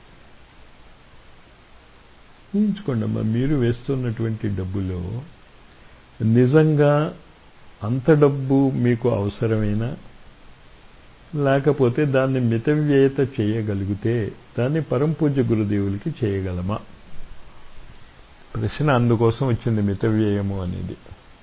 ఊహించుకోండి అమ్మా మీరు వేస్తున్నటువంటి డబ్బులో నిజంగా అంత డబ్బు మీకు అవసరమైనా లేకపోతే దాన్ని మితవ్యయత చేయగలిగితే దాన్ని పరంపూజ్య గురుదేవులకి చేయగలమా ప్రశ్న అందుకోసం వచ్చింది మితవ్యయము అనేది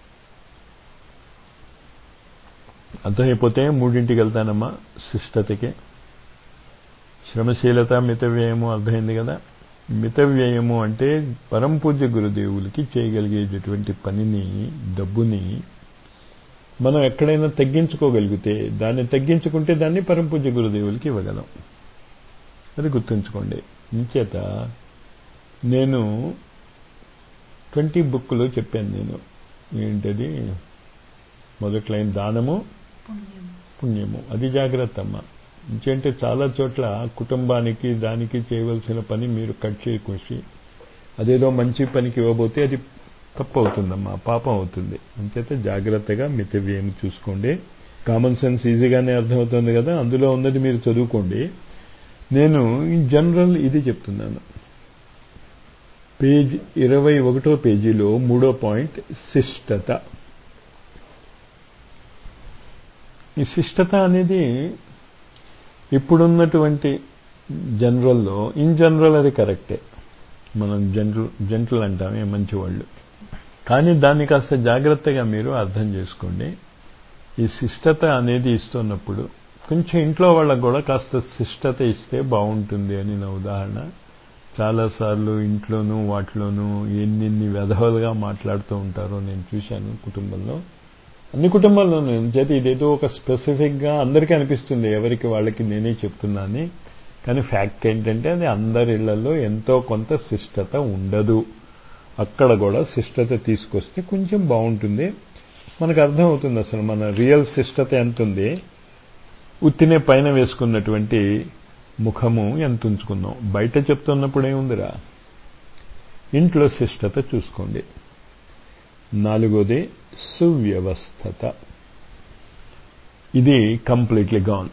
అర్థమైపోతే మూడింటికి వెళ్తానమ్మా శిష్టతకి శ్రమశీలత మితవ్యయము అర్థమైంది కదా మితవ్యయము అంటే పరంపూజ్య గురుదేవులకి చేయగలిగేటటువంటి పనిని డబ్బుని మనం ఎక్కడైనా తగ్గించుకోగలిగితే దాన్ని తగ్గించుకుంటే దాన్ని పరంపూజ్య గురుదేవులకి ఇవ్వగలం అది గుర్తుంచుకోండి ఇంచేత నేను ట్వంటీ బుక్లో చెప్పాను నేను ఏంటది మొదటి లైన్ దానము పుణ్యము అది జాగ్రత్త అమ్మ ఇంకేంటే చాలా చోట్ల కుటుంబానికి దానికి చేయవలసిన పని మీరు కట్ చేయకూసి అదేదో మంచి పనికి ఇవ్వబోతే అది తప్పు అవుతుందమ్మా పాపం అవుతుంది అంచేత జాగ్రత్తగా మితవ్యయం చూసుకోండి కామన్ సెన్స్ ఈజీగానే అర్థమవుతుంది కదా అందులో ఉన్నది మీరు చదువుకోండి నేను ఇన్ జనరల్ ఇది చెప్తున్నాను పేజ్ ఇరవై ఒకటో పేజీలో మూడో పాయింట్ శిష్టత ఈ శిష్టత అనేది ఇప్పుడున్నటువంటి జనరల్లో ఇన్ జనరల్ అది కరెక్టే మనం జనరల్ జంటలు అంటామే మంచివాళ్ళు కానీ దాన్ని కాస్త జాగ్రత్తగా మీరు అర్థం చేసుకోండి ఈ శిష్టత అనేది ఇస్తున్నప్పుడు కొంచెం ఇంట్లో వాళ్ళకు కూడా కాస్త శిష్టత ఇస్తే బాగుంటుంది అని నా ఉదాహరణ చాలాసార్లు ఇంట్లోనూ వాటిలోనూ ఎన్నెన్ని వ్యధవలుగా మాట్లాడుతూ ఉంటారో నేను చూశాను కుటుంబంలో అన్ని కుటుంబాల్లోనూ చేతి ఇదేదో ఒక స్పెసిఫిక్గా అందరికీ అనిపిస్తుంది ఎవరికి వాళ్ళకి నేనే చెప్తున్నాను కానీ ఫ్యాక్ట్ ఏంటంటే అది అందరి ఇళ్లలో ఎంతో కొంత శిష్టత ఉండదు అక్కడ కూడా శిష్టత తీసుకొస్తే కొంచెం బాగుంటుంది మనకు అర్థమవుతుంది అసలు మన రియల్ శిష్టత ఎంత ఉంది ఉత్తినే పైన వేసుకున్నటువంటి ముఖము ఎంత ఉంచుకున్నాం బయట చెప్తున్నప్పుడు ఏముందిరా ఇంట్లో శిష్టత చూసుకోండి నాలుగోది సువ్యవస్థత ఇది కంప్లీట్లీ గాన్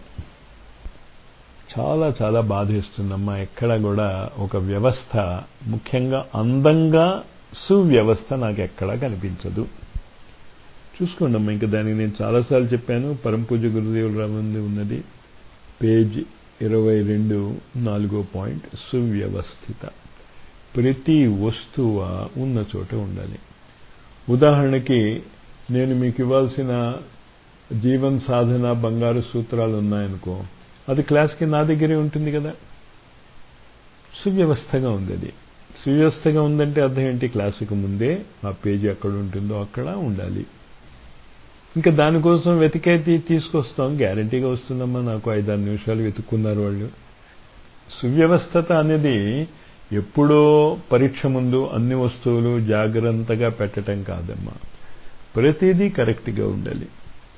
చాలా చాలా బాధేస్తుందమ్మా ఎక్కడ కూడా ఒక వ్యవస్థ ముఖ్యంగా అందంగా సువ్యవస్థ నాకు ఎక్కడా కనిపించదు చూసుకోండి అమ్మా ఇంకా దానికి నేను చాలాసార్లు చెప్పాను పరంపూజ గురుదేవుల రాముంది ఉన్నది పేజ్ ఇరవై రెండు నాలుగో పాయింట్ సువ్యవస్థిత ప్రతి వస్తువ ఉన్న చోట ఉండాలి ఉదాహరణకి నేను మీకు ఇవ్వాల్సిన జీవన్ సాధన బంగారు సూత్రాలు ఉన్నాయనుకో అది క్లాస్కి నా దగ్గరే ఉంటుంది కదా సువ్యవస్థగా ఉంది అది సువ్యవస్థగా ఉందంటే అర్థం ఏంటి క్లాసుకు ముందే ఆ పేజీ ఎక్కడ ఉంటుందో అక్కడ ఉండాలి ఇంకా దానికోసం వెతికే తీసుకొస్తాం గ్యారంటీగా వస్తుందమ్మా నాకు ఐదారు నిమిషాలు వెతుక్కున్నారు వాళ్ళు సువ్యవస్థత అనేది ఎప్పుడో పరీక్ష ముందు అన్ని వస్తువులు జాగ్రత్తగా పెట్టడం కాదమ్మా ప్రతిదీ కరెక్ట్గా ఉండాలి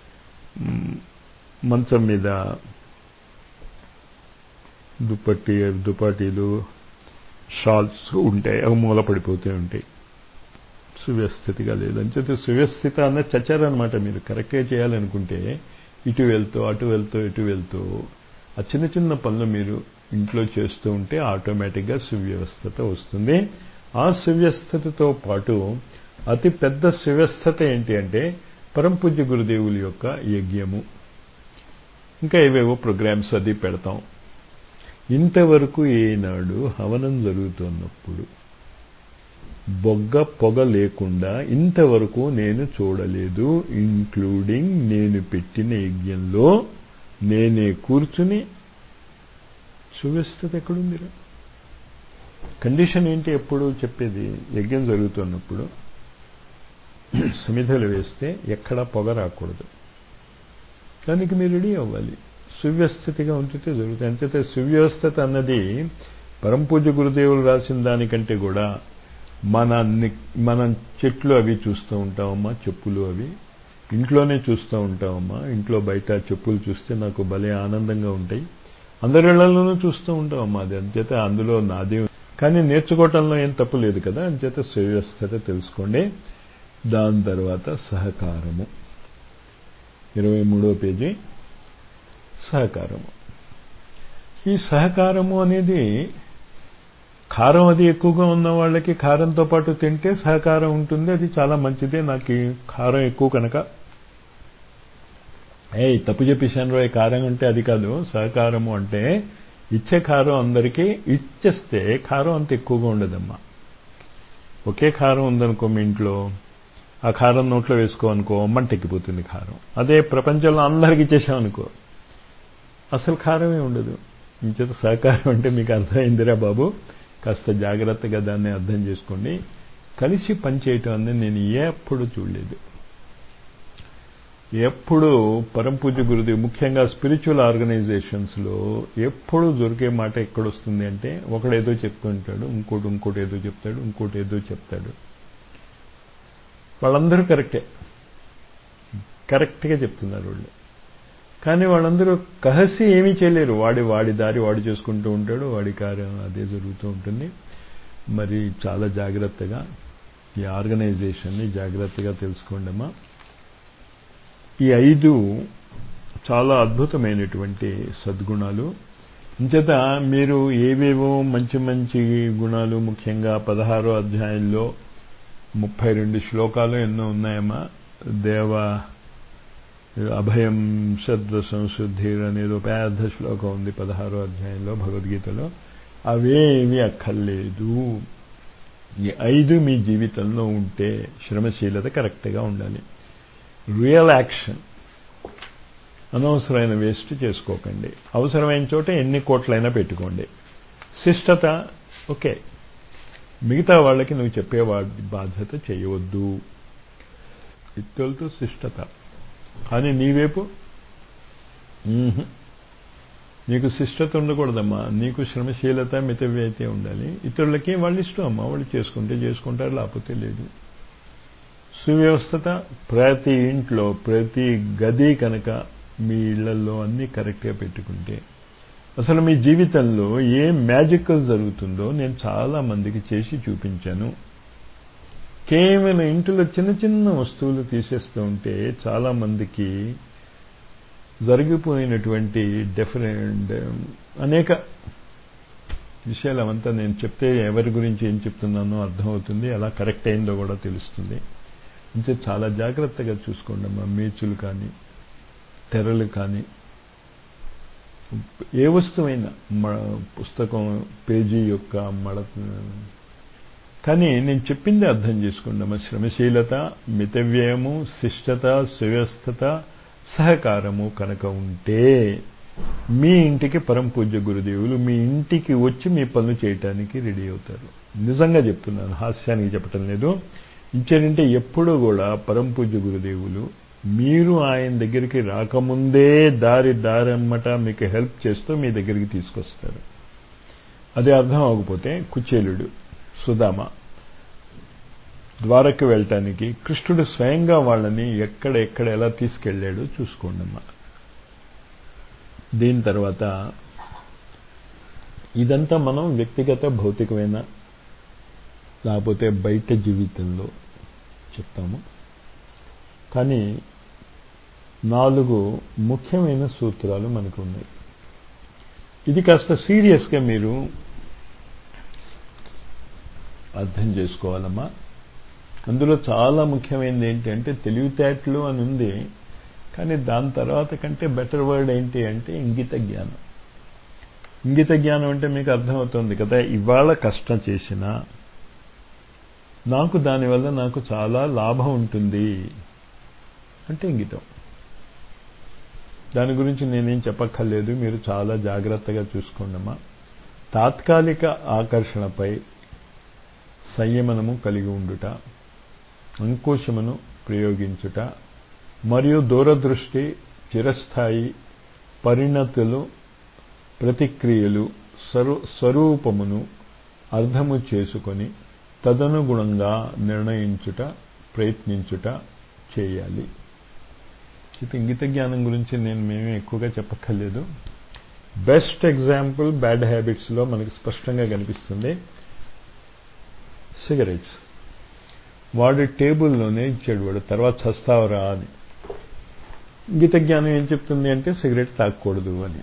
మంచం మీద దుప్పటి దుపాటీలు షాల్స్ ఉంటాయి అవి మూల పడిపోతూ ఉంటాయి సువ్యస్థితిగా లేదు అంచేత సువ్యస్థిత అన్న చచ్చారనమాట మీరు కరెక్ట్గా చేయాలనుకుంటే ఇటు వెళ్తూ అటు వెళ్తూ ఇటు వెళ్తూ ఆ చిన్న చిన్న పనులు మీరు ఇంట్లో చేస్తూ ఉంటే ఆటోమేటిక్గా సువ్యవస్థత వస్తుంది ఆ సువ్యస్థతతో పాటు అతి పెద్ద సువ్యస్థత ఏంటి అంటే పరంపూజ్య గురుదేవుల యొక్క యజ్ఞము ఇంకా ఏవేవో ప్రోగ్రామ్స్ అది పెడతాం ఇంతవరకు ఏనాడు హవనం జరుగుతున్నప్పుడు బొగ్గ పొగ లేకుండా ఇంతవరకు నేను చూడలేదు ఇంక్లూడింగ్ నేను పెట్టిన యజ్ఞంలో నేనే కూర్చుని సువ్యస్థత ఎక్కడుందిరా కండిషన్ ఏంటి ఎప్పుడు చెప్పేది యజ్ఞం జరుగుతున్నప్పుడు సమిధలు వేస్తే ఎక్కడా పొగ రాకూడదు దానికి మీరు రెడీ అవ్వాలి సువ్యస్థితిగా ఉంచితే జరుగుతుంది అంచేతే సువ్యవస్థత అన్నది పరంపూజ గురుదేవులు రాసిన దానికంటే కూడా మన మనం చెట్లు అవి చూస్తూ ఉంటామమ్మా చెప్పులు అవి ఇంట్లోనే చూస్తూ ఉంటామమ్మా ఇంట్లో బయట చెప్పులు చూస్తే నాకు భలే ఆనందంగా ఉంటాయి అందరిళ్లలోనూ చూస్తూ ఉంటామమ్మా అది అంచేత అందులో నాదే కానీ నేర్చుకోవటంలో ఏం తప్పు లేదు కదా అంచేత సువ్యవస్థత తెలుసుకోండి దాని తర్వాత సహకారము ఇరవై మూడో పేజీ సహకారము ఈ సహకారము అనేది కారం అది ఎక్కువగా ఉన్న వాళ్ళకి కారంతో పాటు తింటే సహకారం ఉంటుంది అది చాలా మంచిదే నాకు కారం ఎక్కువ కనుక ఏ తప్పు చెప్పేశాను రోయ్ కారం అంటే అది కాదు సహకారము అంటే ఇచ్చే కారం అందరికీ ఇచ్చేస్తే కారం అంత ఎక్కువగా ఉండదమ్మా ఒకే కారం ఉందనుకో మీ ఇంట్లో ఆ కారం నోట్లో వేసుకో అనుకో మంటెక్కిపోతుంది కారం అదే ప్రపంచంలో అందరికి ఇచ్చేసామనుకో అసలు కారమే ఉండదు ఇంచేత సహకారం అంటే మీకు అర్థమైందిరా బాబు కాస్త జాగ్రత్తగా దాన్ని అర్థం చేసుకోండి కలిసి పనిచేయటం అనేది నేను ఎప్పుడు చూడలేదు ఎప్పుడు పరంపూజ గురుదేవ్ ముఖ్యంగా స్పిరిచువల్ ఆర్గనైజేషన్స్లో ఎప్పుడు దొరికే మాట ఎక్కడొస్తుంది అంటే ఒకడేదో చెప్తుంటాడు ఇంకోటి ఇంకోటి ఏదో చెప్తాడు ఇంకోటి ఏదో చెప్తాడు వాళ్ళందరూ కరెక్టే కరెక్ట్గా చెప్తున్నారు వాళ్ళు కానీ వాళ్ళందరూ కహసి ఏమీ చేయలేరు వాడి వాడి దారి వాడు చేసుకుంటూ ఉంటాడు వాడి కార్యం అదే జరుగుతూ ఉంటుంది మరి చాలా జాగ్రత్తగా ఈ ఆర్గనైజేషన్ని జాగ్రత్తగా తెలుసుకోండి అమ్మా ఈ ఐదు చాలా అద్భుతమైనటువంటి సద్గుణాలు ఇంచేత మీరు ఏవేవో మంచి మంచి గుణాలు ముఖ్యంగా పదహారో అధ్యాయంలో ముప్పై రెండు శ్లోకాలు ఎన్నో ఉన్నాయమ్మా దేవ అభయం శబ్ద సంశుద్ధి అనేది పెద్ద శ్లోకం ఉంది పదహారో అధ్యాయంలో భగవద్గీతలో అవేమి అక్కర్లేదు ఈ ఐదు మీ జీవితంలో ఉంటే శ్రమశీలత కరెక్ట్గా ఉండాలి రియల్ యాక్షన్ అనవసరమైన వేస్ట్ చేసుకోకండి అవసరమైన చోట ఎన్ని కోట్లైనా పెట్టుకోండి శిష్టత ఓకే మిగతా వాళ్ళకి నువ్వు చెప్పే బాధ్యత చేయవద్దు ఇతరులతో శిష్టత కానీ నీవేపు నీకు శిష్టత ఉండకూడదమ్మా నీకు శ్రమశీలత మితవ్యతే ఉండాలి ఇతరులకి వాళ్ళు ఇష్టం అమ్మా వాళ్ళు చేసుకుంటే చేసుకుంటారు లేకపోతే లేదు సువ్యవస్థత ప్రతి ఇంట్లో ప్రతి గది కనుక మీ ఇళ్లలో అన్నీ కరెక్ట్గా పెట్టుకుంటే అసలు మీ జీవితంలో ఏ మ్యాజికల్ జరుగుతుందో నేను చాలా మందికి చేసి చూపించాను కేవలం ఇంటిలో చిన్న చిన్న వస్తువులు తీసేస్తూ ఉంటే చాలా మందికి జరిగిపోయినటువంటి డిఫరెంట్ అనేక విషయాలు అవంతా నేను చెప్తే ఎవరి గురించి ఏం చెప్తున్నానో అర్థమవుతుంది ఎలా కరెక్ట్ అయిందో కూడా తెలుస్తుంది అంటే చాలా జాగ్రత్తగా చూసుకోండి అమ్మా మేచులు కానీ తెరలు కానీ ఏ వస్తువైనా పుస్తకం పేజీ యొక్క మడ కానీ నేను చెప్పింది అర్థం చేసుకోండి అమ్మ శ్రమశీలత మితవ్యయము శిష్టత సువ్యస్థత సహకారము కనుక ఉంటే మీ ఇంటికి పరంపూజ్య గురుదేవులు మీ ఇంటికి వచ్చి మీ పనులు చేయటానికి రెడీ అవుతారు నిజంగా చెప్తున్నాను హాస్యానికి చెప్పటం లేదు ఇచ్చారంటే ఎప్పుడూ కూడా పరంపూజ్య గురుదేవులు మీరు ఆయన దగ్గరికి రాకముందే దారి దారమ్మట మీకు హెల్ప్ చేస్తూ మీ దగ్గరికి తీసుకొస్తారు అదే అర్థం అవ్వకపోతే కుచేలుడు సుధామ ద్వారకి వెళ్ళటానికి కృష్ణుడు స్వయంగా వాళ్ళని ఎక్కడ ఎక్కడ ఎలా తీసుకెళ్లాడో చూసుకోండి అమ్మా దీని తర్వాత ఇదంతా మనం వ్యక్తిగత భౌతికమైన లేకపోతే బయట జీవితంలో చెప్తాము కానీ నాలుగు ముఖ్యమైన సూత్రాలు మనకు ఉన్నాయి ఇది కాస్త సీరియస్గా మీరు అర్థం చేసుకోవాలమ్మా అందులో చాలా ముఖ్యమైనది ఏంటంటే తెలివితేటలు అని ఉంది కానీ దాని తర్వాత కంటే బెటర్ వర్డ్ ఏంటి అంటే ఇంగిత జ్ఞానం ఇంగిత జ్ఞానం అంటే మీకు అర్థమవుతుంది కదా ఇవాళ కష్టం చేసినా నాకు దానివల్ల నాకు చాలా లాభం ఉంటుంది అంటే ఇంగితం దాని గురించి నేనేం చెప్పక్కర్లేదు మీరు చాలా జాగ్రత్తగా చూసుకోండమ్మా తాత్కాలిక ఆకర్షణపై సంయమనము కలిగి ఉండుట అంకుశమును ప్రయోగించుట మరియు దూరదృష్టి చిరస్థాయి పరిణతులు ప్రతిక్రియలు స్వరూపమును అర్థము చేసుకొని తదనుగుణంగా నిర్ణయించుట ప్రయత్నించుట చేయాలి ఇంగిత జ్ఞానం గురించి నేను మేమే ఎక్కువగా చెప్పక్కర్లేదు బెస్ట్ ఎగ్జాంపుల్ బ్యాడ్ హ్యాబిట్స్లో మనకి స్పష్టంగా కనిపిస్తుంది సిగరెట్స్ వాడు టేబుల్లోనే ఇచ్చాడు వాడు తర్వాత చస్తావరా అని గీత జ్ఞానం ఏం చెప్తుంది అంటే సిగరెట్ తాగకూడదు అని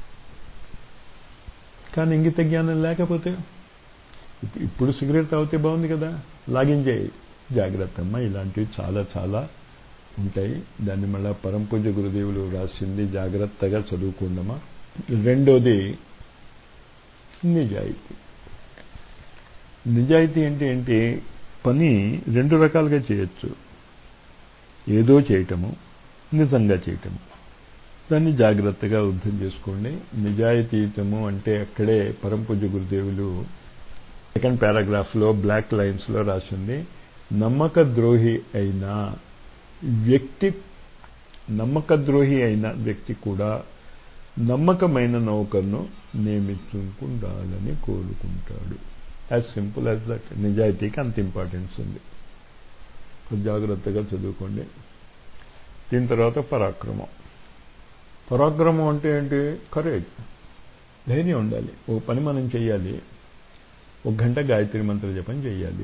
కానీ ఇంగిత జ్ఞానం లేకపోతే ఇప్పుడు సిగరెట్ తాగితే బాగుంది కదా లాగించేయి జాగ్రత్త అమ్మ ఇలాంటివి చాలా చాలా ఉంటాయి దాన్ని మళ్ళా పరంపూజ గురుదేవులు రాసింది జాగ్రత్తగా చదువుకుండమా రెండోది నిజాయితీ నిజాయితీ అంటే ఏంటి పని రెండు రకాలుగా చేయొచ్చు ఏదో చేయటము నిజంగా చేయటము దాన్ని జాగ్రత్తగా అర్థం చేసుకోండి నిజాయితీతము అంటే అక్కడే పరంపూజ గురుదేవులు సెకండ్ పారాగ్రాఫ్లో బ్లాక్ లైన్స్లో రాసింది నమ్మక ద్రోహి అయిన వ్యక్తి నమ్మక ద్రోహి అయిన వ్యక్తి కూడా నమ్మకమైన నౌకర్ను నియమించుకుండాలని కోరుకుంటాడు యాజ్ సింపుల్ యాజ్ దట్ నిజాయితీకి అంత ఇంపార్టెన్స్ ఉంది జాగ్రత్తగా చదువుకోండి దీని తర్వాత పరాక్రమం పరాక్రమం అంటే ఏంటి కరేజ్ ధైర్యం ఉండాలి ఓ పని మనం చెయ్యాలి ఒక గంట గాయత్రి మంత్ర జపం చెయ్యాలి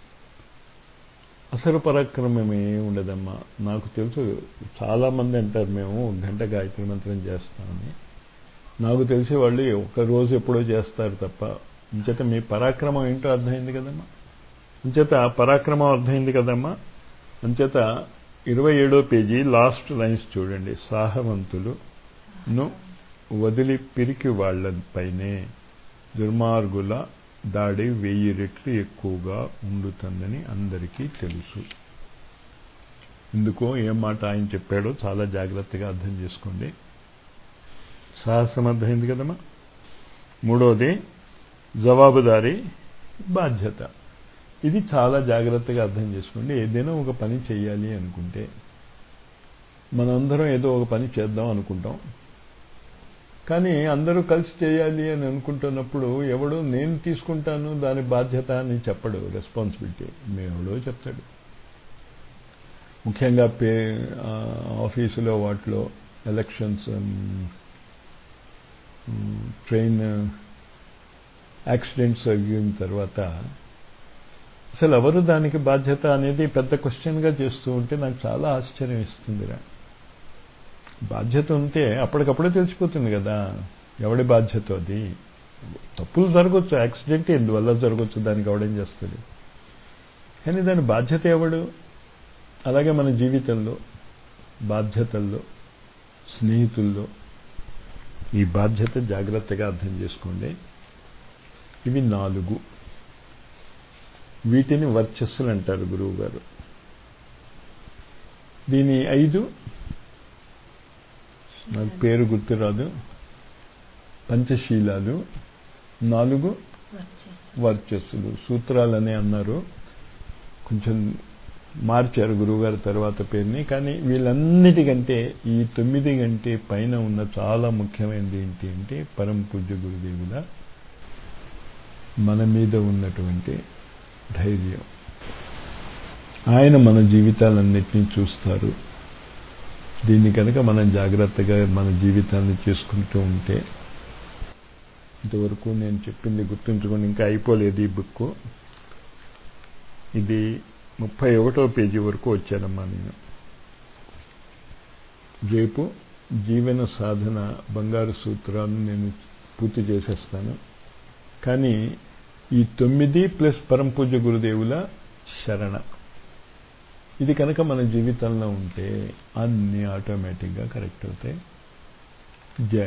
అసలు పరాక్రమమే ఉండదమ్మా నాకు తెలుసు చాలామంది అంటారు మేము ఒక గంట గాయత్రి మంత్రం చేస్తామని నాకు తెలిసి వాళ్ళు ఒక రోజు ఎప్పుడో చేస్తారు తప్ప ఇంచేత మీ పరాక్రమం ఏంటో అర్థమైంది కదమ్మా అంచేత పరాక్రమం అర్థమైంది కదమ్మా అంచేత ఇరవై ఏడో పేజీ లాస్ట్ లైన్స్ చూడండి సాహవంతులును వదిలి పిరికి వాళ్లపైనే దుర్మార్గుల దాడి వెయ్యి రెట్లు ఎక్కువగా ఉండుతుందని అందరికీ తెలుసు ఎందుకో ఏం మాట ఆయన చెప్పాడో చాలా జాగ్రత్తగా అర్థం చేసుకోండి సాహసం అర్థమైంది కదమ్మా మూడోది జవాబుదారీ బాధ్యత ఇది చాలా జాగ్రత్తగా అర్థం చేసుకోండి ఏదైనా ఒక పని చేయాలి అనుకుంటే మనందరం ఏదో ఒక పని చేద్దాం అనుకుంటాం కానీ అందరూ కలిసి చేయాలి అని అనుకుంటున్నప్పుడు ఎవడు నేను తీసుకుంటాను దాని బాధ్యత అని చెప్పడు రెస్పాన్సిబిలిటీ మేవడో చెప్తాడు ముఖ్యంగా పే ఆఫీసులో వాటిలో ఎలక్షన్స్ ట్రైన్ యాక్సిడెంట్స్ అయిన తర్వాత అసలు ఎవరు దానికి బాధ్యత అనేది పెద్ద క్వశ్చన్గా చేస్తూ ఉంటే నాకు చాలా ఆశ్చర్యం ఇస్తుందిరా బాధ్యత ఉంటే అప్పటికప్పుడే తెలిసిపోతుంది కదా ఎవడి బాధ్యత అది తప్పులు జరగచ్చు యాక్సిడెంట్ ఎందువల్ల జరగచ్చు దానికి ఎవడేం చేస్తాడు కానీ దాని బాధ్యత ఎవడు అలాగే మన జీవితంలో బాధ్యతల్లో స్నేహితుల్లో ఈ బాధ్యత జాగ్రత్తగా అర్థం చేసుకోండి ఇవి నాలుగు వీటిని వర్చస్సులు అంటారు గురువు గారు దీని ఐదు నాకు పేరు గుర్తురాదు పంచశీలాలు నాలుగు వర్చస్సులు సూత్రాలని అన్నారు కొంచెం మార్చారు గురువుగారి తర్వాత పేరుని కానీ వీళ్ళన్నిటికంటే ఈ తొమ్మిది గంటే పైన ఉన్న చాలా ముఖ్యమైనది ఏంటి అంటే పరం పూజ్య గురుదేవుల మన మీద ఉన్నటువంటి ధైర్యం ఆయన మన జీవితాలన్నింటినీ చూస్తారు దీన్ని కనుక మనం జాగ్రత్తగా మన జీవితాన్ని చేసుకుంటూ ఉంటే ఇంతవరకు నేను చెప్పింది గుర్తుంచుకొని ఇంకా అయిపోలేదు ఈ బుక్ ఇది ముప్పై ఒకటో పేజీ వరకు వచ్చానమ్మా నేను రేపు జీవన సాధన బంగారు సూత్రాలను నేను పూర్తి చేసేస్తాను కానీ ఈ తొమ్మిది ప్లస్ పరంపూజ గురుదేవుల శరణ ఇది కనుక మన జీవితంలో ఉంటే అన్నీ ఆటోమేటిక్గా కరెక్ట్ అవుతాయి జయ